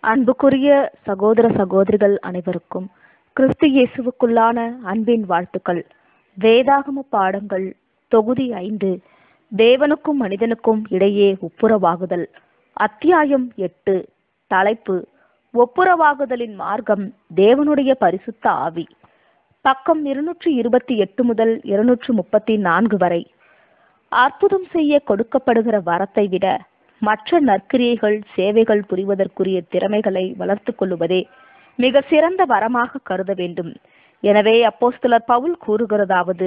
அன்புக்குரிய சகோதர சகோதரிகள் அனைவருக்கும் கிறிஸ்து இயேசுவுக்குள்ளான அன்பின் வாழ்த்துக்கள் வேதாகம பாடங்கள் தொகுதி ஐந்து தேவனுக்கும் மனிதனுக்கும் இடையே ஒப்புரவாகுதல் அத்தியாயம் எட்டு தலைப்பு ஒப்புரவாகுதலின் மார்க்கம் தேவனுடைய பரிசுத்த ஆவி பக்கம் இருநூற்றி இருபத்தி எட்டு முதல் இருநூற்று முப்பத்தி நான்கு வரை அற்புதம் செய்ய கொடுக்கப்படுகிற வரத்தை விட மற்ற நற்கிரியைகள் சேவைகள் புரிவதற்குரிய திறமைகளை வளர்த்து கொள்வதே மிக சிறந்த வரமாக கருத வேண்டும் எனவே அப்போஸ்தலர் பவுல் கூறுகிறதாவது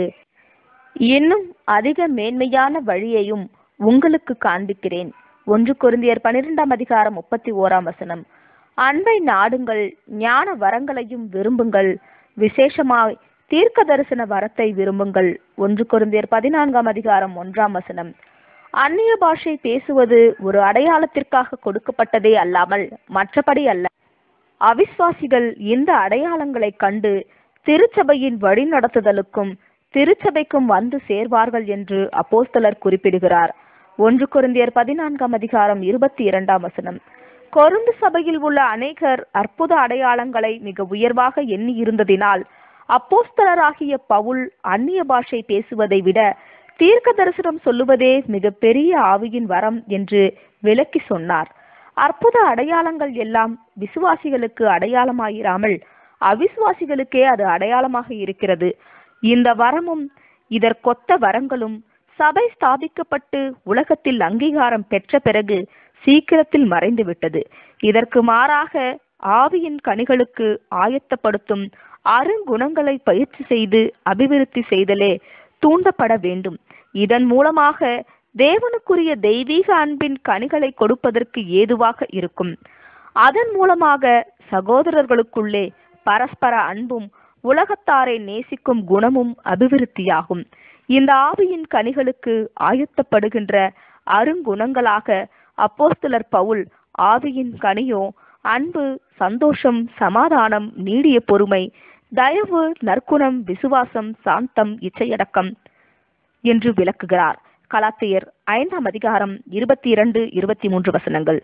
இன்னும் அதிக மேன்மையான வழியையும் உங்களுக்கு காண்பிக்கிறேன் ஒன்று கொரிந்தியர் பனிரெண்டாம் அதிகாரம் முப்பத்தி ஓராம் வசனம் அன்பை நாடுங்கள் ஞான வரங்களையும் விரும்புங்கள் விசேஷமாய் தீர்க்க தரிசன வரத்தை விரும்புங்கள் ஒன்று கொரிந்தியர் பதினான்காம் அதிகாரம் ஒன்றாம் வசனம் அந்நிய பாஷை பேசுவது ஒரு அடையாளத்திற்காக கொடுக்கப்பட்டதே அல்லாமல் மற்றபடி அல்ல அவிஸ்வாசிகள் இந்த அடையாளங்களை கண்டு திருச்சபையின் வழிநடத்துதலுக்கும் திருச்சபைக்கும் வந்து சேர்வார்கள் என்று அப்போஸ்தலர் குறிப்பிடுகிறார் ஒன்று குருந்தியர் பதினான்காம் அதிகாரம் இருபத்தி இரண்டாம் வசனம் கொருந்து சபையில் உள்ள அநேகர் அற்புத அடையாளங்களை மிக உயர்வாக எண்ணி இருந்ததினால் அப்போஸ்தலராகிய பவுல் அந்நிய பாஷை பேசுவதை விட தீர்க்க தரிசனம் சொல்லுவதே மிக பெரிய ஆவியின் வரம் என்று விளக்கி சொன்னார் அற்புத அடையாளங்கள் எல்லாம் விசுவாசிகளுக்கு அடையாளமாயிராமல் அவிசுவாசிகளுக்கே அது அடையாளமாக இருக்கிறது இந்த வரமும் இதற்கொத்த வரங்களும் சபை ஸ்தாபிக்கப்பட்டு உலகத்தில் அங்கீகாரம் பெற்ற பிறகு சீக்கிரத்தில் மறைந்து விட்டது இதற்கு மாறாக ஆவியின் கனிகளுக்கு ஆயத்தப்படுத்தும் அருங்குணங்களை பயிற்சி செய்து அபிவிருத்தி செய்தலே தூண்டப்பட வேண்டும் இதன் மூலமாக தேவனுக்குரிய தெய்வீக அன்பின் கனிகளை கொடுப்பதற்கு ஏதுவாக இருக்கும் அதன் மூலமாக சகோதரர்களுக்குள்ளே பரஸ்பர அன்பும் உலகத்தாரை நேசிக்கும் குணமும் அபிவிருத்தியாகும் இந்த ஆவியின் கனிகளுக்கு ஆயத்தப்படுகின்ற அருங்குணங்களாக அப்போஸ்தலர் பவுல் ஆவியின் கனியோ அன்பு சந்தோஷம் சமாதானம் நீடிய பொறுமை தயவு நற்குணம் விசுவாசம் சாந்தம் இச்சையடக்கம் என்று விளக்குகிறார் கலாத்தியர் ஐந்தாம் அதிகாரம் இருபத்தி இரண்டு இருபத்தி மூன்று வசனங்கள்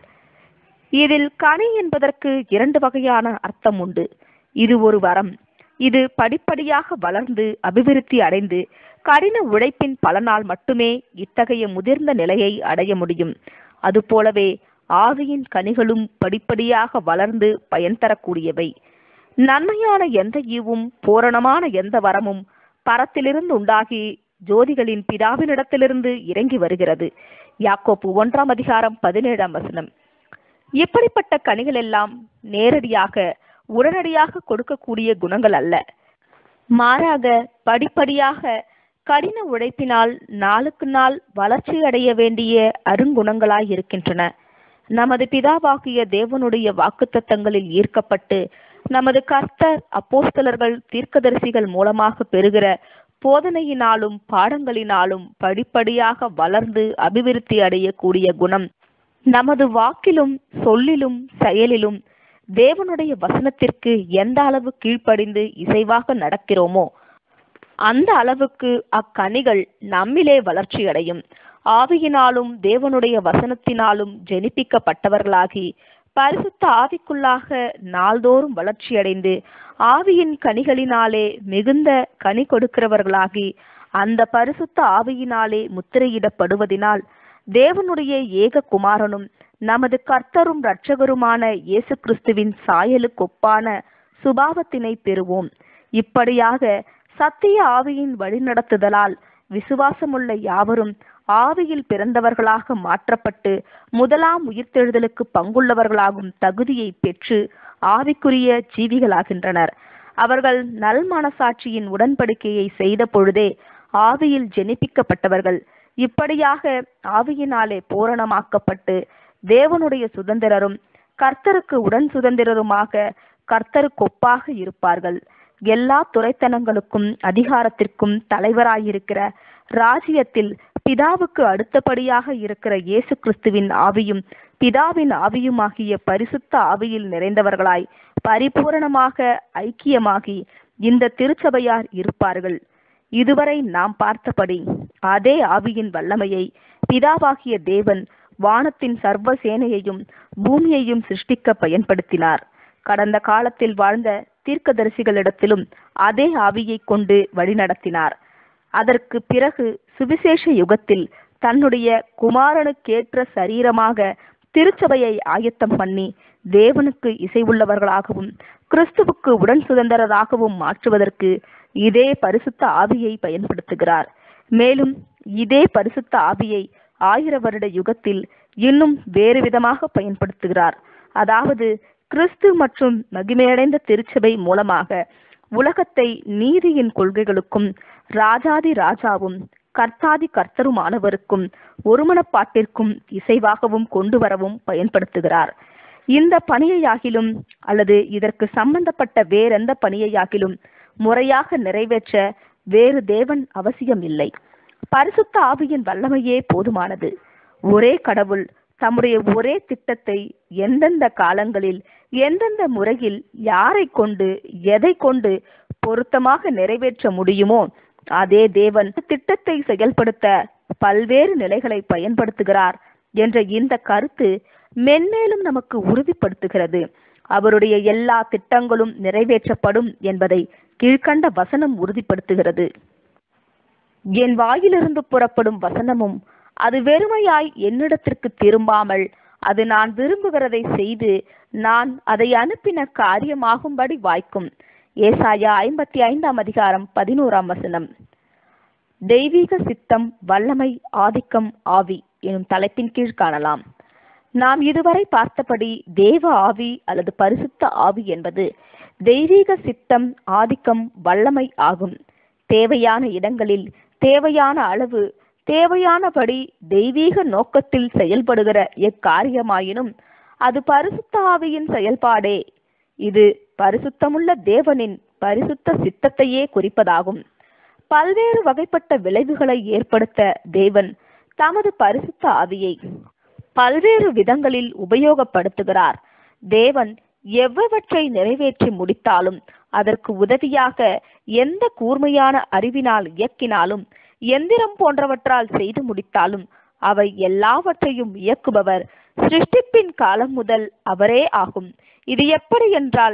இதில் கனி என்பதற்கு இரண்டு வகையான அர்த்தம் உண்டு இது ஒரு வரம் இது படிப்படியாக வளர்ந்து அபிவிருத்தி அடைந்து கடின உழைப்பின் பலனால் மட்டுமே இத்தகைய முதிர்ந்த நிலையை அடைய முடியும் அதுபோலவே ஆவியின் கனிகளும் படிப்படியாக வளர்ந்து பயன் தரக்கூடியவை நன்மையான எந்த ஈவும் பூரணமான எந்த வரமும் பரத்திலிருந்து உண்டாகி ஜோதிகளின் பிதாவினிடத்திலிருந்து இறங்கி வருகிறது யாக்கோப்பு ஒன்றாம் அதிகாரம் பதினேழாம் வசனம் இப்படிப்பட்ட கனிகள் எல்லாம் நேரடியாக உடனடியாக கொடுக்கக்கூடிய குணங்கள் அல்ல மாறாக படிப்படியாக கடின உழைப்பினால் நாளுக்கு நாள் வளர்ச்சி அடைய வேண்டிய அருங்குணங்களாய் இருக்கின்றன நமது பிதாவாகிய தேவனுடைய வாக்குத்தத்தங்களில் ஈர்க்கப்பட்டு நமது கர்த்தர் அப்போஸ்தலர்கள் தீர்க்கதரிசிகள் மூலமாக பெறுகிற போதனையினாலும் பாடங்களினாலும் படிப்படியாக வளர்ந்து அபிவிருத்தி அடையக்கூடிய குணம் நமது வாக்கிலும் சொல்லிலும் செயலிலும் தேவனுடைய வசனத்திற்கு எந்த அளவு கீழ்ப்படிந்து இசைவாக நடக்கிறோமோ அந்த அளவுக்கு அக்கனிகள் நம்மிலே வளர்ச்சி அடையும் ஆவியினாலும் தேவனுடைய வசனத்தினாலும் ஜெனிப்பிக்கப்பட்டவர்களாகி பரிசுத்த ஆவிக்குள்ளாக நாள்தோறும் வளர்ச்சியடைந்து ஆவியின் கனிகளினாலே மிகுந்த கனி கொடுக்கிறவர்களாகி அந்த பரிசுத்த ஆவியினாலே முத்திரையிடப்படுவதினால் தேவனுடைய ஏக குமாரனும் நமது கர்த்தரும் இரட்சகருமான இயேசு கிறிஸ்துவின் சாயலுக்கொப்பான சுபாவத்தினை பெறுவோம் இப்படியாக சத்திய ஆவியின் வழிநடத்துதலால் விசுவாசமுள்ள யாவரும் ஆவியில் பிறந்தவர்களாக மாற்றப்பட்டு முதலாம் உயிர்த்தெழுதலுக்கு பங்குள்ளவர்களாகும் தகுதியை பெற்று ஆவிக்குரிய ஜீவிகளாகின்றனர் அவர்கள் நல் மனசாட்சியின் உடன்படிக்கையை செய்த பொழுதே ஆவியில் ஜெனிப்பிக்கப்பட்டவர்கள் இப்படியாக ஆவியினாலே பூரணமாக்கப்பட்டு தேவனுடைய சுதந்திரரும் கர்த்தருக்கு உடன் சுதந்திரருமாக கர்த்தருக்கொப்பாக இருப்பார்கள் எல்லா துறைத்தனங்களுக்கும் அதிகாரத்திற்கும் தலைவராயிருக்கிற ராஜ்யத்தில் பிதாவுக்கு அடுத்தபடியாக இருக்கிற இயேசு கிறிஸ்துவின் ஆவியும் பிதாவின் ஆவியுமாகிய பரிசுத்த ஆவியில் நிறைந்தவர்களாய் பரிபூரணமாக ஐக்கியமாகி இந்த திருச்சபையார் இருப்பார்கள் இதுவரை நாம் பார்த்தபடி அதே ஆவியின் வல்லமையை பிதாவாகிய தேவன் வானத்தின் சர்வ சேனையையும் பூமியையும் சிருஷ்டிக்க பயன்படுத்தினார் கடந்த காலத்தில் வாழ்ந்த தீர்க்கதரிசிகளிடத்திலும் அதே ஆவியை கொண்டு வழிநடத்தினார் அதற்கு பிறகு சுவிசேஷ யுகத்தில் தன்னுடைய குமாரனுக்கேற்ற சரீரமாக திருச்சபையை ஆயத்தம் பண்ணி தேவனுக்கு இசைவுள்ளவர்களாகவும் கிறிஸ்துவுக்கு உடன் சுதந்திரராகவும் மாற்றுவதற்கு இதே பரிசுத்த ஆவியை பயன்படுத்துகிறார் மேலும் இதே பரிசுத்த ஆவியை ஆயிர வருட யுகத்தில் இன்னும் வேறு விதமாக பயன்படுத்துகிறார் அதாவது கிறிஸ்து மற்றும் மகிமையடைந்த திருச்சபை மூலமாக உலகத்தை நீதியின் கொள்கைகளுக்கும் ராஜாதி ராஜாவும் கர்த்தாதி கர்த்தருமானவருக்கும் ஒருமனப்பாட்டிற்கும் இசைவாகவும் கொண்டு வரவும் பயன்படுத்துகிறார் இந்த பணியையாகிலும் அல்லது இதற்கு சம்பந்தப்பட்ட வேறெந்த பணியையாகிலும் முறையாக நிறைவேற்ற வேறு தேவன் அவசியம் இல்லை பரிசுத்த ஆவியின் வல்லமையே போதுமானது ஒரே கடவுள் தம்முடைய ஒரே திட்டத்தை எந்தெந்த காலங்களில் எந்தெந்த முறையில் யாரை கொண்டு எதை கொண்டு பொருத்தமாக நிறைவேற்ற முடியுமோ அதே தேவன் திட்டத்தை செயல்படுத்த பல்வேறு நிலைகளை பயன்படுத்துகிறார் என்ற இந்த கருத்து மென்மேலும் நமக்கு உறுதிப்படுத்துகிறது அவருடைய எல்லா திட்டங்களும் நிறைவேற்றப்படும் என்பதை கீழ்கண்ட வசனம் உறுதிப்படுத்துகிறது என் வாயிலிருந்து புறப்படும் வசனமும் அது வெறுமையாய் என்னிடத்திற்கு திரும்பாமல் அது நான் விரும்புகிறதை செய்து நான் அதை அனுப்பின காரியமாகும்படி வாய்க்கும் ஏசாயா ஐம்பத்தி ஐந்தாம் அதிகாரம் பதினோராம் வசனம் தெய்வீக சித்தம் வல்லமை ஆதிக்கம் ஆவி எனும் தலைப்பின் கீழ் காணலாம் நாம் இதுவரை பார்த்தபடி தேவ ஆவி அல்லது பரிசுத்த ஆவி என்பது தெய்வீக சித்தம் ஆதிக்கம் வல்லமை ஆகும் தேவையான இடங்களில் தேவையான அளவு தேவையானபடி தெய்வீக நோக்கத்தில் செயல்படுகிற எக்காரியமாயினும் அது பரிசுத்த ஆவியின் செயல்பாடே இது பரிசுத்தமுள்ள தேவனின் பரிசுத்த சித்தத்தையே குறிப்பதாகும் பல்வேறு வகைப்பட்ட விளைவுகளை ஏற்படுத்த தேவன் தமது பரிசுத்த ஆவியை பல்வேறு விதங்களில் உபயோகப்படுத்துகிறார் தேவன் எவ்வவற்றை நிறைவேற்றி முடித்தாலும் அதற்கு உதவியாக எந்த கூர்மையான அறிவினால் இயக்கினாலும் எந்திரம் போன்றவற்றால் செய்து முடித்தாலும் அவை எல்லாவற்றையும் இயக்குபவர் சிருஷ்டிப்பின் காலம் முதல் அவரே ஆகும் இது எப்படி என்றால்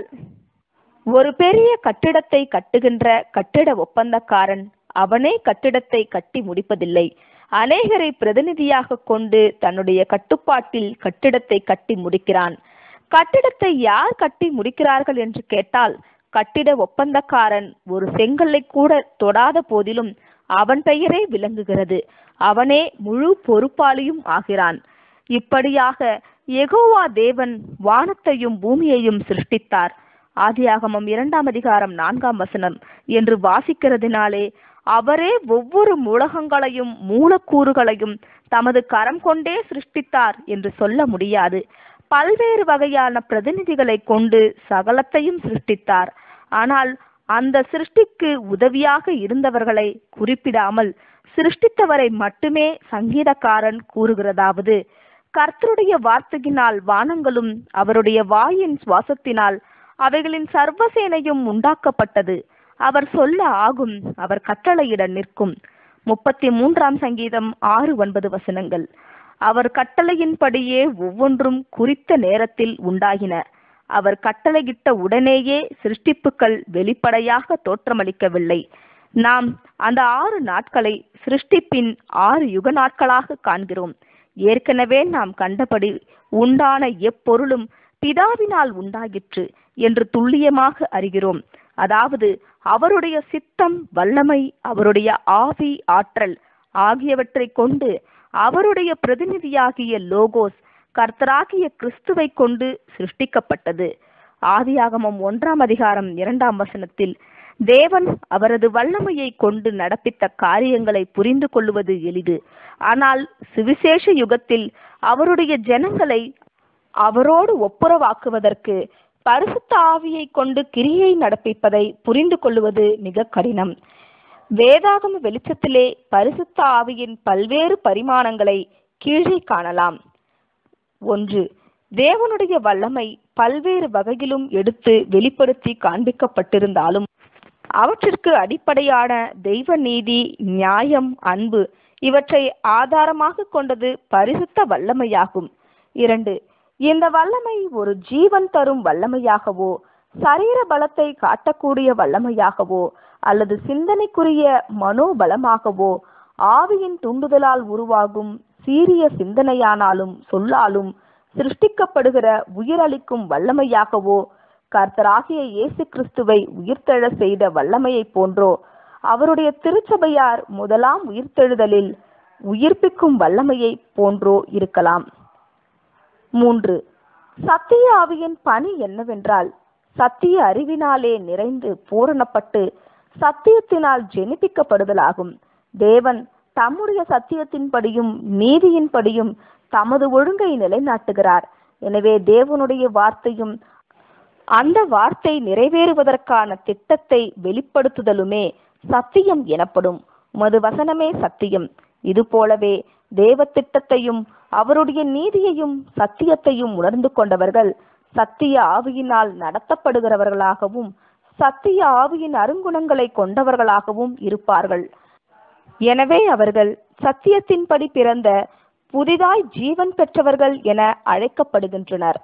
ஒரு பெரிய கட்டிடத்தை கட்டுகின்ற கட்டிட ஒப்பந்தக்காரன் அவனே கட்டிடத்தை கட்டி முடிப்பதில்லை அநேகரை பிரதிநிதியாக கொண்டு தன்னுடைய கட்டுப்பாட்டில் கட்டிடத்தை கட்டி முடிக்கிறான் கட்டிடத்தை யார் கட்டி முடிக்கிறார்கள் என்று கேட்டால் கட்டிட ஒப்பந்தக்காரன் ஒரு செங்கல்லை கூட தொடாத போதிலும் அவன் பெயரே விளங்குகிறது அவனே முழு பொறுப்பாளியும் ஆகிறான் இப்படியாக எகோவா தேவன் வானத்தையும் பூமியையும் சிருஷ்டித்தார் ஆதியாகமம் இரண்டாம் அதிகாரம் நான்காம் வசனம் என்று வாசிக்கிறதுனாலே அவரே ஒவ்வொரு மூலகங்களையும் மூலக்கூறுகளையும் தமது கரம் கொண்டே சிருஷ்டித்தார் என்று சொல்ல முடியாது பல்வேறு வகையான பிரதிநிதிகளை கொண்டு சகலத்தையும் சிருஷ்டித்தார் ஆனால் அந்த சிருஷ்டிக்கு உதவியாக இருந்தவர்களை குறிப்பிடாமல் சிருஷ்டித்தவரை மட்டுமே சங்கீதக்காரன் கூறுகிறதாவது கர்த்தருடைய வார்த்தையினால் வானங்களும் அவருடைய வாயின் சுவாசத்தினால் அவைகளின் சர்வசேனையும் உண்டாக்கப்பட்டது அவர் சொல்ல ஆகும் அவர் கட்டளையிட நிற்கும் முப்பத்தி மூன்றாம் சங்கீதம் ஆறு ஒன்பது வசனங்கள் அவர் கட்டளையின்படியே ஒவ்வொன்றும் குறித்த நேரத்தில் உண்டாகின அவர் கட்டளையிட்ட உடனேயே சிருஷ்டிப்புகள் வெளிப்படையாக தோற்றமளிக்கவில்லை நாம் அந்த ஆறு நாட்களை சிருஷ்டிப்பின் ஆறு யுக நாட்களாக காண்கிறோம் ஏற்கனவே நாம் கண்டபடி உண்டான எப்பொருளும் பிதாவினால் உண்டாகிற்று என்று துல்லியமாக அறிகிறோம் அதாவது அவருடைய சித்தம் வல்லமை அவருடைய ஆவி ஆற்றல் ஆகியவற்றை கொண்டு அவருடைய பிரதிநிதியாகிய லோகோஸ் கர்த்தராகிய கிறிஸ்துவை கொண்டு சிருஷ்டிக்கப்பட்டது ஆதியாகமம் ஒன்றாம் அதிகாரம் இரண்டாம் வசனத்தில் தேவன் அவரது வல்லமையை கொண்டு நடப்பித்த காரியங்களை புரிந்து கொள்வது எளிது ஆனால் சுவிசேஷ யுகத்தில் அவருடைய ஜனங்களை அவரோடு ஒப்புரவாக்குவதற்கு பரிசுத்த ஆவியை கொண்டு கிரியை நடப்பிப்பதை புரிந்து கொள்வது மிக கடினம் வேதாகம வெளிச்சத்திலே பரிசுத்த ஆவியின் பல்வேறு பரிமாணங்களை கீழே காணலாம் ஒன்று தேவனுடைய வல்லமை பல்வேறு வகையிலும் எடுத்து வெளிப்படுத்தி காண்பிக்கப்பட்டிருந்தாலும் அவற்றிற்கு அடிப்படையான தெய்வ நீதி நியாயம் அன்பு இவற்றை ஆதாரமாக கொண்டது பரிசுத்த வல்லமையாகும் இரண்டு இந்த வல்லமை ஒரு ஜீவன் தரும் வல்லமையாகவோ சரீர பலத்தை காட்டக்கூடிய வல்லமையாகவோ அல்லது சிந்தனைக்குரிய மனோபலமாகவோ ஆவியின் தூண்டுதலால் உருவாகும் சீரிய சிந்தனையானாலும் சொல்லாலும் சிருஷ்டிக்கப்படுகிற உயிரளிக்கும் வல்லமையாகவோ கர்த்தராகிய இயேசு கிறிஸ்துவை உயிர்த்தெழ செய்த வல்லமையைப் போன்றோ அவருடைய திருச்சபையார் முதலாம் உயிர்த்தெழுதலில் உயிர்ப்பிக்கும் வல்லமையை போன்றோ இருக்கலாம் மூன்று சத்திய ஆவியின் பணி என்னவென்றால் சத்திய அறிவினாலே நிறைந்து பூரணப்பட்டு சத்தியத்தினால் ஜெனிப்பிக்கப்படுதலாகும் தேவன் தம்முடைய சத்தியத்தின்படியும் நீதியின்படியும் தமது ஒழுங்கை நிலைநாட்டுகிறார் எனவே தேவனுடைய வார்த்தையும் அந்த வார்த்தை நிறைவேறுவதற்கான திட்டத்தை வெளிப்படுத்துதலுமே சத்தியம் எனப்படும் உமது வசனமே சத்தியம் இது போலவே தேவ திட்டத்தையும் அவருடைய நீதியையும் சத்தியத்தையும் உணர்ந்து கொண்டவர்கள் சத்திய ஆவியினால் நடத்தப்படுகிறவர்களாகவும் சத்திய ஆவியின் அருங்குணங்களை கொண்டவர்களாகவும் இருப்பார்கள் எனவே அவர்கள் சத்தியத்தின்படி பிறந்த புதிதாய் ஜீவன் பெற்றவர்கள் என அழைக்கப்படுகின்றனர்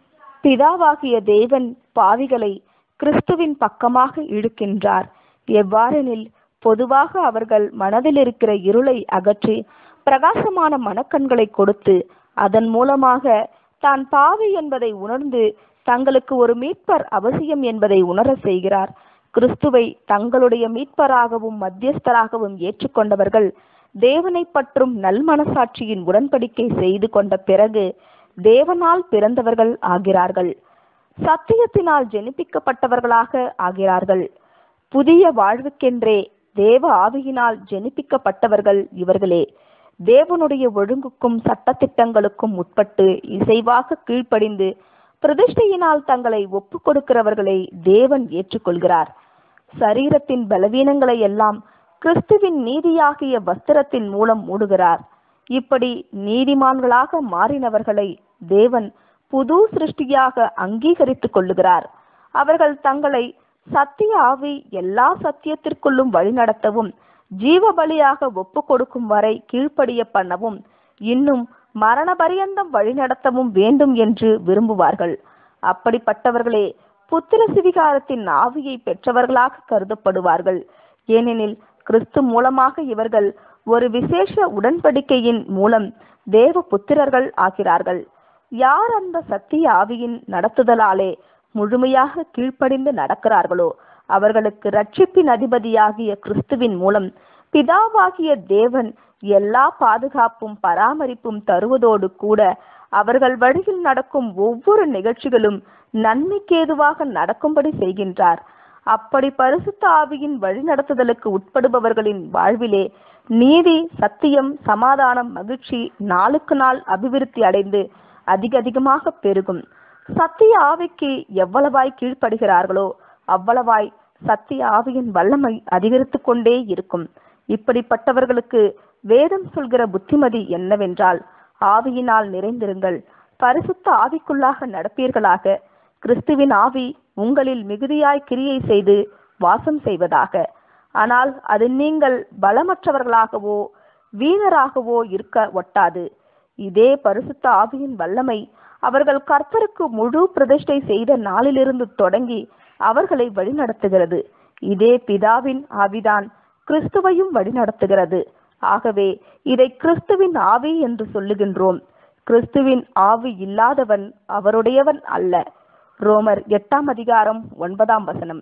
பிதாவாகிய தேவன் பாவிகளை கிறிஸ்துவின் பக்கமாக இழுக்கின்றார் எவ்வாறெனில் பொதுவாக அவர்கள் மனதில் இருக்கிற இருளை அகற்றி பிரகாசமான மனக்கண்களை கொடுத்து அதன் மூலமாக தான் பாவி என்பதை உணர்ந்து தங்களுக்கு ஒரு மீட்பர் அவசியம் என்பதை உணர செய்கிறார் கிறிஸ்துவை தங்களுடைய மீட்பராகவும் மத்தியஸ்தராகவும் ஏற்றுக்கொண்டவர்கள் தேவனை பற்றும் நல்மனசாட்சியின் உடன்படிக்கை செய்து கொண்ட பிறகு தேவனால் பிறந்தவர்கள் ஆகிறார்கள் சத்தியத்தினால் ஜெனிப்பிக்கப்பட்டவர்களாக ஆகிறார்கள் புதிய வாழ்வுக்கென்றே தேவ ஆவியினால் ஜெனிப்பிக்கப்பட்டவர்கள் இவர்களே தேவனுடைய ஒழுங்குக்கும் சட்டத்திட்டங்களுக்கும் உட்பட்டு இசைவாக கீழ்ப்படிந்து பிரதிஷ்டையினால் தங்களை ஒப்புக் கொடுக்கிறவர்களை தேவன் ஏற்றுக்கொள்கிறார் சரீரத்தின் பலவீனங்களை எல்லாம் கிறிஸ்துவின் நீதியாகிய வஸ்திரத்தின் மூலம் மூடுகிறார் இப்படி நீதிமான்களாக மாறினவர்களை தேவன் புது சிருஷ்டியாக அங்கீகரித்துக் கொள்ளுகிறார் அவர்கள் தங்களை சத்திய ஆவி எல்லா சத்தியத்திற்குள்ளும் வழிநடத்தவும் ஜீவ பலியாக ஒப்பு கொடுக்கும் வரை கீழ்ப்படிய பண்ணவும் இன்னும் மரண பரியந்தம் வழிநடத்தவும் வேண்டும் என்று விரும்புவார்கள் அப்படிப்பட்டவர்களே புத்திர சிவிகாரத்தின் ஆவியை பெற்றவர்களாக கருதப்படுவார்கள் ஏனெனில் கிறிஸ்து மூலமாக இவர்கள் ஒரு விசேஷ உடன்படிக்கையின் மூலம் தேவ புத்திரர்கள் ஆகிறார்கள் யார் அந்த சத்திய ஆவியின் நடத்துதலாலே முழுமையாக கீழ்ப்படிந்து நடக்கிறார்களோ அவர்களுக்கு ரட்சிப்பின் அதிபதியாகிய கிறிஸ்துவின் மூலம் பிதாவாகிய தேவன் எல்லா பாதுகாப்பும் பராமரிப்பும் தருவதோடு கூட அவர்கள் வழியில் நடக்கும் ஒவ்வொரு நிகழ்ச்சிகளும் நன்மைக்கேதுவாக நடக்கும்படி செய்கின்றார் அப்படி பரிசுத்த ஆவியின் வழிநடத்துதலுக்கு உட்படுபவர்களின் வாழ்விலே நீதி சத்தியம் சமாதானம் மகிழ்ச்சி நாளுக்கு நாள் அபிவிருத்தி அடைந்து அதிக அதிகமாக பெருகும் சத்திய ஆவிக்கு எவ்வளவாய் கீழ்ப்படுகிறார்களோ அவ்வளவாய் சத்திய ஆவியின் வல்லமை அதிகரித்து கொண்டே இருக்கும் இப்படிப்பட்டவர்களுக்கு வேதம் சொல்கிற புத்திமதி என்னவென்றால் ஆவியினால் நிறைந்திருங்கள் பரிசுத்த ஆவிக்குள்ளாக நடப்பீர்களாக கிறிஸ்துவின் ஆவி உங்களில் மிகுதியாய் கிரியை செய்து வாசம் செய்வதாக ஆனால் அது நீங்கள் பலமற்றவர்களாகவோ வீணராகவோ இருக்க ஒட்டாது இதே பரிசுத்த ஆவியின் வல்லமை அவர்கள் கர்த்தருக்கு முழு பிரதிஷ்டை செய்த நாளிலிருந்து தொடங்கி அவர்களை வழிநடத்துகிறது இதே பிதாவின் ஆவிதான் கிறிஸ்துவையும் வழிநடத்துகிறது ஆகவே இதை கிறிஸ்துவின் ஆவி என்று சொல்லுகின்றோம் கிறிஸ்துவின் ஆவி இல்லாதவன் அவருடையவன் அல்ல ரோமர் எட்டாம் அதிகாரம் ஒன்பதாம் வசனம்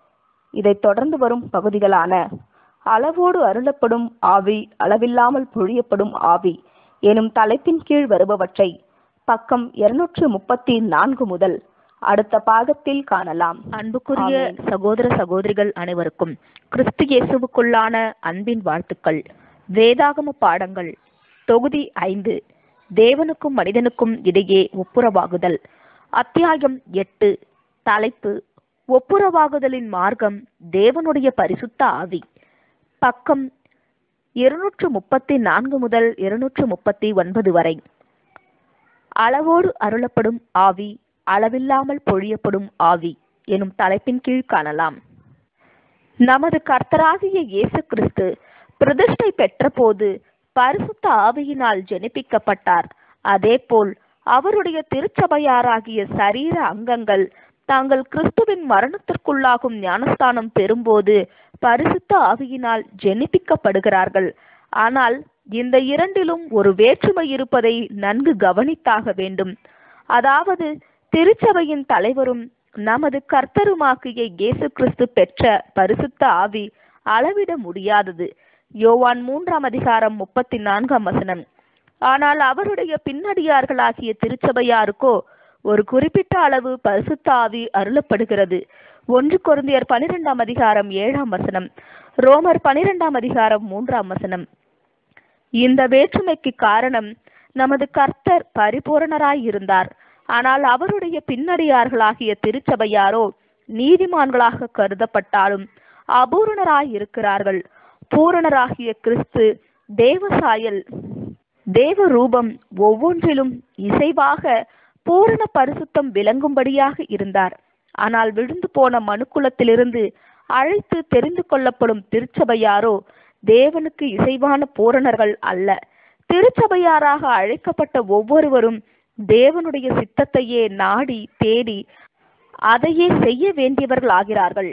இதைத் தொடர்ந்து வரும் பகுதிகளான அளவோடு அருளப்படும் ஆவி அளவில்லாமல் பொழியப்படும் ஆவி எனும் தலைப்பின் கீழ் வருபவற்றை பக்கம் இருநூற்று முப்பத்தி நான்கு முதல் அடுத்த பாகத்தில் காணலாம் அன்புக்குரிய சகோதர சகோதரிகள் அனைவருக்கும் கிறிஸ்து இயேசுவுக்குள்ளான அன்பின் வாழ்த்துக்கள் வேதாகம பாடங்கள் தொகுதி ஐந்து தேவனுக்கும் மனிதனுக்கும் இடையே ஒப்புரவாகுதல் அத்தியாயம் எட்டு தலைப்பு ஒப்புரவாகுதலின் மார்க்கம் தேவனுடைய பரிசுத்த ஆவி பக்கம் இருநூற்று முப்பத்தி நான்கு முதல் இருநூற்று முப்பத்தி ஒன்பது வரை அளவோடு அருளப்படும் ஆவி அளவில்லாமல் பொழியப்படும் ஆவி எனும் தலைப்பின் கீழ் காணலாம் நமது கர்த்தராகிய இயேசு கிறிஸ்து பிரதிஷ்டை பெற்றபோது பரிசுத்த ஆவியினால் ஜெனிப்பிக்கப்பட்டார் அதேபோல் அவருடைய திருச்சபையாராகிய சரீர அங்கங்கள் தாங்கள் கிறிஸ்துவின் மரணத்திற்குள்ளாகும் ஞானஸ்தானம் பெறும்போது பரிசுத்த ஆவியினால் ஜெனிப்பிக்கப்படுகிறார்கள் ஆனால் இந்த இரண்டிலும் ஒரு வேற்றுமை இருப்பதை நன்கு கவனித்தாக வேண்டும் அதாவது திருச்சபையின் தலைவரும் நமது கர்த்தருமாகிய இயேசு கிறிஸ்து பெற்ற பரிசுத்த ஆவி அளவிட முடியாதது யோவான் மூன்றாம் அதிகாரம் முப்பத்தி நான்காம் வசனம் ஆனால் அவருடைய பின்னடியார்களாகிய திருச்சபையாருக்கோ ஒரு குறிப்பிட்ட அளவு பரிசுத்த ஆவி அருளப்படுகிறது ஒன்று கொருந்தியர் பனிரெண்டாம் அதிகாரம் ஏழாம் வசனம் ரோமர் பனிரெண்டாம் அதிகாரம் மூன்றாம் வசனம் இந்த வேற்றுமைக்கு காரணம் நமது கர்த்தர் பரிபூரணராய் இருந்தார் ஆனால் அவருடைய பின்னடியார்களாகிய திருச்சபையாரோ நீதிமான்களாக கருதப்பட்டாலும் அபூரணராய் இருக்கிறார்கள் பூரணராகிய கிறிஸ்து தேவசாயல் தேவ ரூபம் ஒவ்வொன்றிலும் இசைவாக பூரண பரிசுத்தம் விளங்கும்படியாக இருந்தார் ஆனால் விழுந்து போன மனுக்குலத்திலிருந்து அழைத்து தெரிந்து கொள்ளப்படும் திருச்சபையாரோ தேவனுக்கு இசைவான பூரணர்கள் அல்ல திருச்சபையாராக அழைக்கப்பட்ட ஒவ்வொருவரும் தேவனுடைய சித்தத்தையே நாடி தேடி அதையே செய்ய வேண்டியவர்கள் ஆகிறார்கள்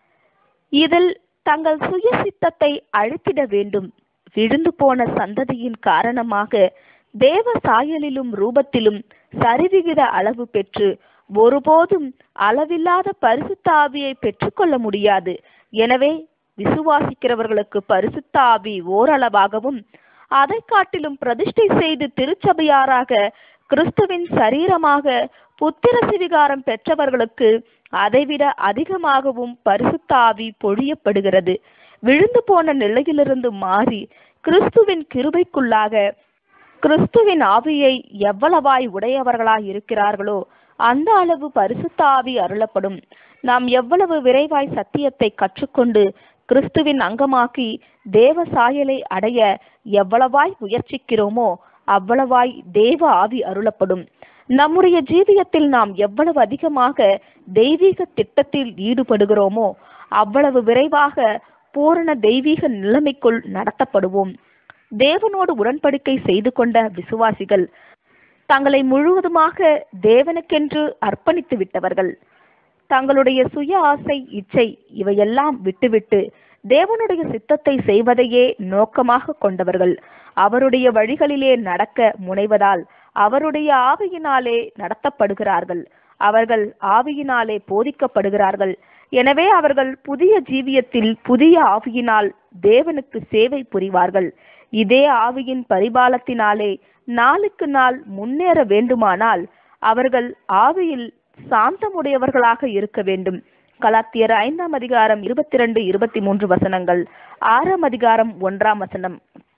இதில் தங்கள் சுய சித்தத்தை அழித்திட வேண்டும் விழுந்து போன சந்ததியின் காரணமாக தேவ சாயலிலும் ரூபத்திலும் சரிவிகித அளவு பெற்று ஒருபோதும் அளவில்லாத பரிசுத்த ஆவியை பெற்றுக்கொள்ள முடியாது எனவே விசுவாசிக்கிறவர்களுக்கு பரிசுத்த ஆவி ஓரளவாகவும் அதை காட்டிலும் பிரதிஷ்டை செய்து திருச்சபையாராக கிறிஸ்துவின் சரீரமாக புத்திர சிவிகாரம் பெற்றவர்களுக்கு அதைவிட அதிகமாகவும் பரிசுத்த ஆவி பொழியப்படுகிறது விழுந்து போன நிலையிலிருந்து மாறி கிறிஸ்துவின் கிருபைக்குள்ளாக கிறிஸ்துவின் ஆவியை எவ்வளவாய் உடையவர்களாய் இருக்கிறார்களோ அந்த அளவு பரிசுத்த ஆவி அருளப்படும் நாம் எவ்வளவு விரைவாய் சத்தியத்தை கற்றுக்கொண்டு கிறிஸ்துவின் அங்கமாக்கி தேவ சாயலை அடைய எவ்வளவாய் முயற்சிக்கிறோமோ அவ்வளவாய் தேவ ஆவி அருளப்படும் நம்முடைய ஜீவியத்தில் நாம் எவ்வளவு அதிகமாக தெய்வீக திட்டத்தில் ஈடுபடுகிறோமோ அவ்வளவு விரைவாக பூரண தெய்வீக நிலைமைக்குள் நடத்தப்படுவோம் தேவனோடு உடன்படிக்கை செய்து கொண்ட விசுவாசிகள் தங்களை முழுவதுமாக தேவனுக்கென்று அர்ப்பணித்து விட்டவர்கள் தங்களுடைய சுய ஆசை இச்சை இவையெல்லாம் விட்டுவிட்டு தேவனுடைய சித்தத்தை செய்வதையே நோக்கமாக கொண்டவர்கள் அவருடைய வழிகளிலே நடக்க முனைவதால் அவருடைய ஆவியினாலே நடத்தப்படுகிறார்கள் அவர்கள் ஆவியினாலே போதிக்கப்படுகிறார்கள் எனவே அவர்கள் புதிய ஜீவியத்தில் புதிய ஆவியினால் தேவனுக்கு சேவை புரிவார்கள் இதே ஆவியின் பரிபாலத்தினாலே நாளுக்கு நாள் முன்னேற வேண்டுமானால் அவர்கள் ஆவியில் சாந்தமுடையவர்களாக இருக்க வேண்டும் கலாத்தியர் ஐந்தாம் அதிகாரம் இருபத்தி ரெண்டு இருபத்தி மூன்று வசனங்கள் ஆறாம் அதிகாரம் ஒன்றாம் வசனம்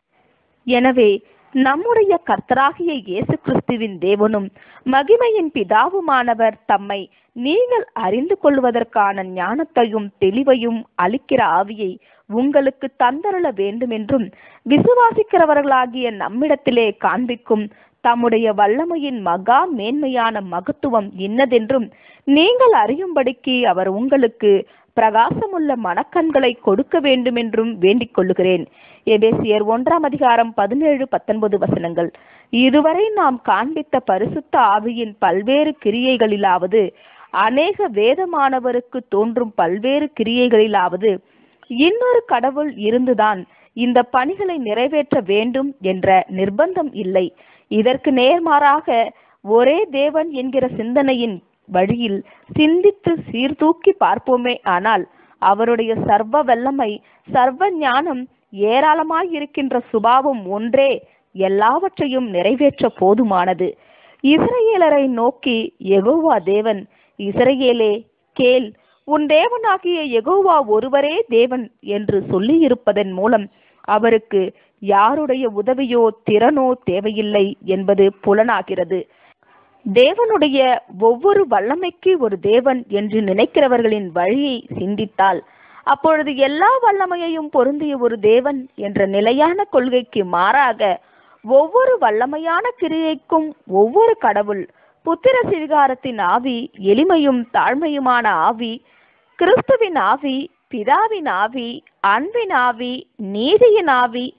எனவே நம்முடைய கர்த்தராகிய இயேசு கிறிஸ்துவின் தேவனும் மகிமையின் பிதாவுமானவர் தம்மை நீங்கள் அறிந்து கொள்வதற்கான ஞானத்தையும் தெளிவையும் அளிக்கிற ஆவியை உங்களுக்கு தந்தருள வேண்டுமென்றும் விசுவாசிக்கிறவர்களாகிய நம்மிடத்திலே காண்பிக்கும் தம்முடைய வல்லமையின் மகா மேன்மையான மகத்துவம் இன்னதென்றும் நீங்கள் அறியும்படிக்கு அவர் உங்களுக்கு பிரகாசமுள்ள மனக்கண்களை கொடுக்க வேண்டுமென்றும் வேண்டிக் கொள்ளுகிறேன் எபேசியர் ஒன்றாம் அதிகாரம் பதினேழு பத்தொன்பது வசனங்கள் இதுவரை நாம் காண்பித்த பரிசுத்த ஆவியின் பல்வேறு கிரியைகளிலாவது அநேக வேதமானவருக்கு தோன்றும் பல்வேறு கிரியைகளிலாவது இன்னொரு கடவுள் இருந்துதான் இந்த பணிகளை நிறைவேற்ற வேண்டும் என்ற நிர்பந்தம் இல்லை இதற்கு நேர்மாறாக ஒரே தேவன் என்கிற சிந்தனையின் வழியில் சிந்தித்து சீர்தூக்கி பார்ப்போமே ஆனால் அவருடைய சர்வ வல்லமை சர்வ ஞானம் ஏராளமாய் இருக்கின்ற சுபாவம் ஒன்றே எல்லாவற்றையும் நிறைவேற்ற போதுமானது இஸ்ரவேலரை நோக்கி எகோவா தேவன் இஸ்ரவேலே கேள் உன் தேவனாகிய எகோவா ஒருவரே தேவன் என்று சொல்லியிருப்பதன் மூலம் அவருக்கு யாருடைய உதவியோ திறனோ தேவையில்லை என்பது புலனாகிறது தேவனுடைய ஒவ்வொரு வல்லமைக்கு ஒரு தேவன் என்று நினைக்கிறவர்களின் வழியை சிந்தித்தால் அப்பொழுது எல்லா வல்லமையையும் பொருந்திய ஒரு தேவன் என்ற நிலையான கொள்கைக்கு மாறாக ஒவ்வொரு வல்லமையான கிரியைக்கும் ஒவ்வொரு கடவுள் புத்திர சிவிகாரத்தின் ஆவி எளிமையும் தாழ்மையுமான ஆவி கிறிஸ்துவின் ஆவி பிதாவின் ஆவி அன்பின் ஆவி நீதியின் ஆவி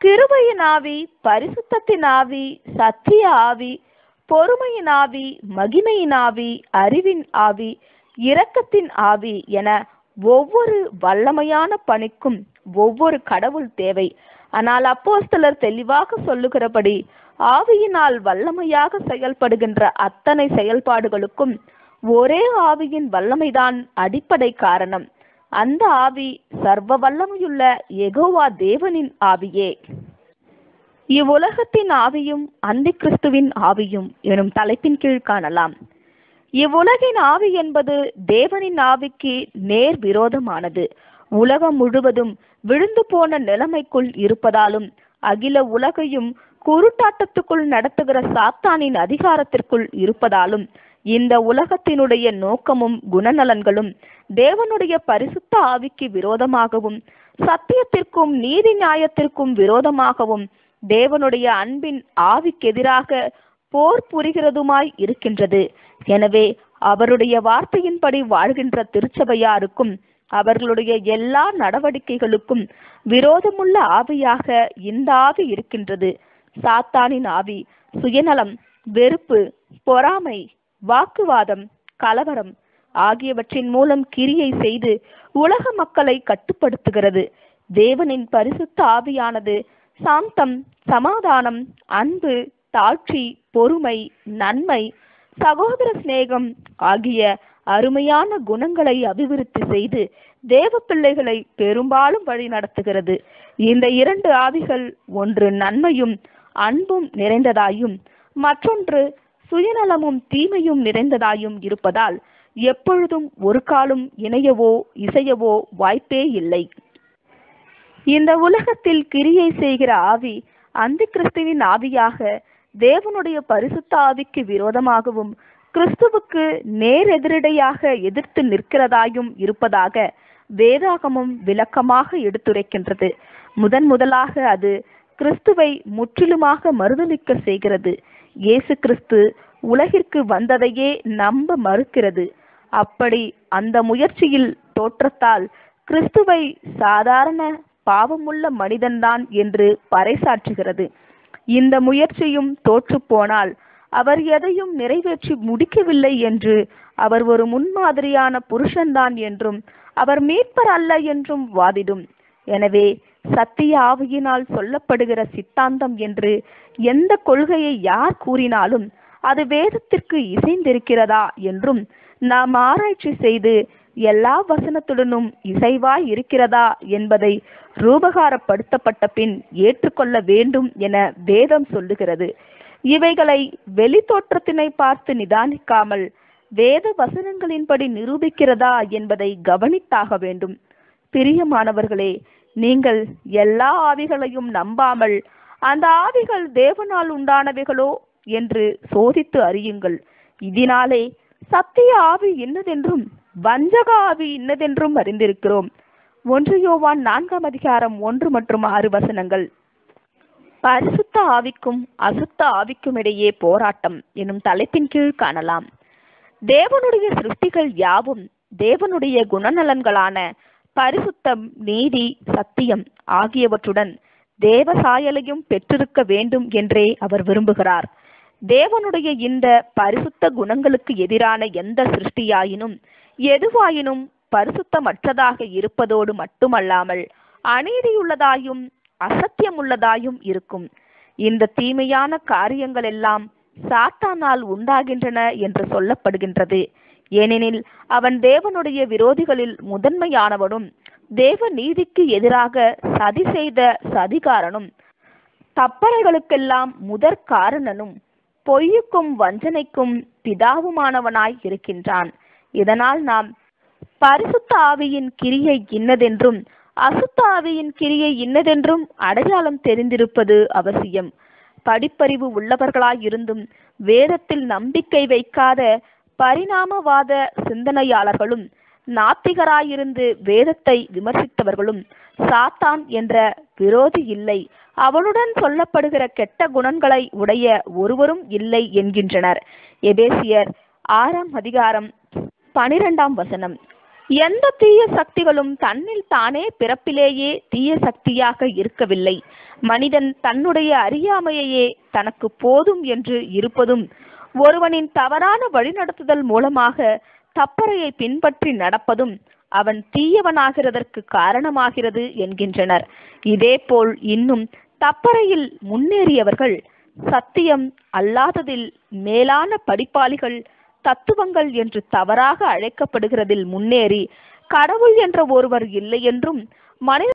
கிருபையின் ஆவி பரிசுத்தத்தின் ஆவி சத்திய ஆவி பொறுமையின் ஆவி மகிமையின் ஆவி அறிவின் ஆவி இரக்கத்தின் ஆவி என ஒவ்வொரு வல்லமையான பணிக்கும் ஒவ்வொரு கடவுள் தேவை ஆனால் அப்போஸ்தலர் தெளிவாக சொல்லுகிறபடி ஆவியினால் வல்லமையாக செயல்படுகின்ற அத்தனை செயல்பாடுகளுக்கும் ஒரே ஆவியின் வல்லமைதான் அடிப்படை காரணம் அந்த ஆவி சர்வ வல்லமையுள்ள எகோவா தேவனின் ஆவியே இவ்வுலகத்தின் ஆவியும் அந்தி கிறிஸ்துவின் ஆவியும் எனும் தலைப்பின் கீழ் காணலாம் இவ்வுலகின் ஆவி என்பது தேவனின் ஆவிக்கு நேர் விரோதமானது உலகம் முழுவதும் விழுந்து போன நிலைமைக்குள் இருப்பதாலும் அகில உலகையும் குருட்டாட்டத்துக்குள் நடத்துகிற சாத்தானின் அதிகாரத்திற்குள் இருப்பதாலும் இந்த உலகத்தினுடைய நோக்கமும் குணநலன்களும் தேவனுடைய பரிசுத்த ஆவிக்கு விரோதமாகவும் சத்தியத்திற்கும் நீதி நியாயத்திற்கும் விரோதமாகவும் தேவனுடைய அன்பின் ஆவிக்கெதிராக போர் புரிகிறதுமாய் இருக்கின்றது எனவே அவருடைய வார்த்தையின்படி வாழ்கின்ற திருச்சபையாருக்கும் அவர்களுடைய எல்லா நடவடிக்கைகளுக்கும் விரோதமுள்ள ஆவியாக இந்த ஆவி இருக்கின்றது சாத்தானின் ஆவி சுயநலம் வெறுப்பு பொறாமை வாக்குவாதம் கலவரம் ஆகியவற்றின் மூலம் கிரியை செய்து உலக மக்களை கட்டுப்படுத்துகிறது தேவனின் பரிசுத்த ஆவியானது சாந்தம் சமாதானம் அன்பு தாழ்ச்சி பொறுமை நன்மை சகோதர சிநேகம் ஆகிய அருமையான குணங்களை அபிவிருத்தி செய்து தேவ பிள்ளைகளை பெரும்பாலும் வழி நடத்துகிறது இந்த இரண்டு ஆவிகள் ஒன்று நன்மையும் அன்பும் நிறைந்ததாயும் மற்றொன்று சுயநலமும் தீமையும் நிறைந்ததாயும் இருப்பதால் எப்பொழுதும் ஒரு காலும் இணையவோ இசையவோ வாய்ப்பே இல்லை இந்த உலகத்தில் கிரியை செய்கிற ஆவி அந்த கிறிஸ்துவின் ஆவியாக தேவனுடைய பரிசுத்த ஆவிக்கு விரோதமாகவும் கிறிஸ்துவுக்கு நேர் எதிரடையாக எதிர்த்து நிற்கிறதாயும் இருப்பதாக வேதாகமும் விளக்கமாக எடுத்துரைக்கின்றது முதன் முதலாக அது கிறிஸ்துவை முற்றிலுமாக மறுதலிக்க செய்கிறது இயேசு கிறிஸ்து உலகிற்கு வந்ததையே நம்ப மறுக்கிறது அப்படி அந்த முயற்சியில் தோற்றத்தால் கிறிஸ்துவை சாதாரண பாவமுள்ள மனிதன்தான் என்று பறைசாற்றுகிறது இந்த முயற்சியும் தோற்று போனால் அவர் எதையும் நிறைவேற்றி முடிக்கவில்லை என்று அவர் ஒரு முன்மாதிரியான புருஷன்தான் என்றும் அவர் மீட்பர் அல்ல என்றும் வாதிடும் எனவே சத்திய ஆவியினால் சொல்லப்படுகிற சித்தாந்தம் என்று எந்த கொள்கையை யார் கூறினாலும் அது வேதத்திற்கு இசைந்திருக்கிறதா என்றும் நாம் ஆராய்ச்சி செய்து எல்லா வசனத்துடனும் இசைவாய் இருக்கிறதா என்பதை ரூபகாரப்படுத்தப்பட்ட பின் ஏற்றுக்கொள்ள வேண்டும் என வேதம் சொல்லுகிறது இவைகளை வெளி தோற்றத்தினை பார்த்து நிதானிக்காமல் வேத வசனங்களின்படி நிரூபிக்கிறதா என்பதை கவனித்தாக வேண்டும் பிரியமானவர்களே நீங்கள் எல்லா ஆவிகளையும் நம்பாமல் அந்த ஆவிகள் தேவனால் உண்டானவைகளோ என்று சோதித்து அறியுங்கள் இதனாலே சத்திய ஆவி இன்னதென்றும் வஞ்சக ஆவி இன்னதென்றும் அறிந்திருக்கிறோம் ஒன்று யோவான் நான்காம் அதிகாரம் ஒன்று மற்றும் ஆறு வசனங்கள் பரிசுத்த ஆவிக்கும் அசுத்த ஆவிக்கும் இடையே போராட்டம் எனும் தலைப்பின் கீழ் காணலாம் தேவனுடைய சிருஷ்டிகள் யாவும் தேவனுடைய குணநலன்களான பரிசுத்தம் நீதி சத்தியம் ஆகியவற்றுடன் தேவ சாயலையும் பெற்றிருக்க வேண்டும் என்றே அவர் விரும்புகிறார் தேவனுடைய இந்த பரிசுத்த குணங்களுக்கு எதிரான எந்த சிருஷ்டியாயினும் எதுவாயினும் பரிசுத்தமற்றதாக இருப்பதோடு மட்டுமல்லாமல் அநீதியுள்ளதாயும் அசத்தியமுள்ளதாயும் இருக்கும் இந்த தீமையான காரியங்கள் எல்லாம் சாத்தானால் உண்டாகின்றன என்று சொல்லப்படுகின்றது ஏனெனில் அவன் தேவனுடைய விரோதிகளில் முதன்மையானவனும் தேவ நீதிக்கு எதிராக சதி செய்த சதிகாரனும் தப்பறைகளுக்கெல்லாம் முதற் காரணனும் பொய்யுக்கும் வஞ்சனைக்கும் பிதாவுமானவனாய் இருக்கின்றான் இதனால் நாம் பரிசுத்த ஆவியின் கிரியை இன்னதென்றும் அசுத்த ஆவியின் கிரியை இன்னதென்றும் அடையாளம் தெரிந்திருப்பது அவசியம் படிப்பறிவு உள்ளவர்களாய் இருந்தும் வேதத்தில் நம்பிக்கை வைக்காத பரிணாமவாத சிந்தனையாளர்களும் நாத்திகராயிருந்து வேதத்தை விமர்சித்தவர்களும் சாத்தான் என்ற விரோதி இல்லை அவனுடன் சொல்லப்படுகிற கெட்ட குணங்களை உடைய ஒருவரும் இல்லை என்கின்றனர் எபேசியர் ஆறாம் அதிகாரம் பனிரெண்டாம் வசனம் எந்த தீய சக்திகளும் தன்னில் தானே பிறப்பிலேயே தீய சக்தியாக இருக்கவில்லை மனிதன் தன்னுடைய அறியாமையையே தனக்கு போதும் என்று இருப்பதும் ஒருவனின் தவறான வழிநடத்துதல் மூலமாக தப்பறையை பின்பற்றி நடப்பதும் அவன் தீயவனாகிறதற்கு காரணமாகிறது என்கின்றனர் இதேபோல் இன்னும் தப்பறையில் முன்னேறியவர்கள் சத்தியம் அல்லாததில் மேலான படிப்பாளிகள் தத்துவங்கள் என்று தவறாக அழைக்கப்படுகிறதில் முன்னேறி கடவுள் என்ற ஒருவர் இல்லை என்றும் மனித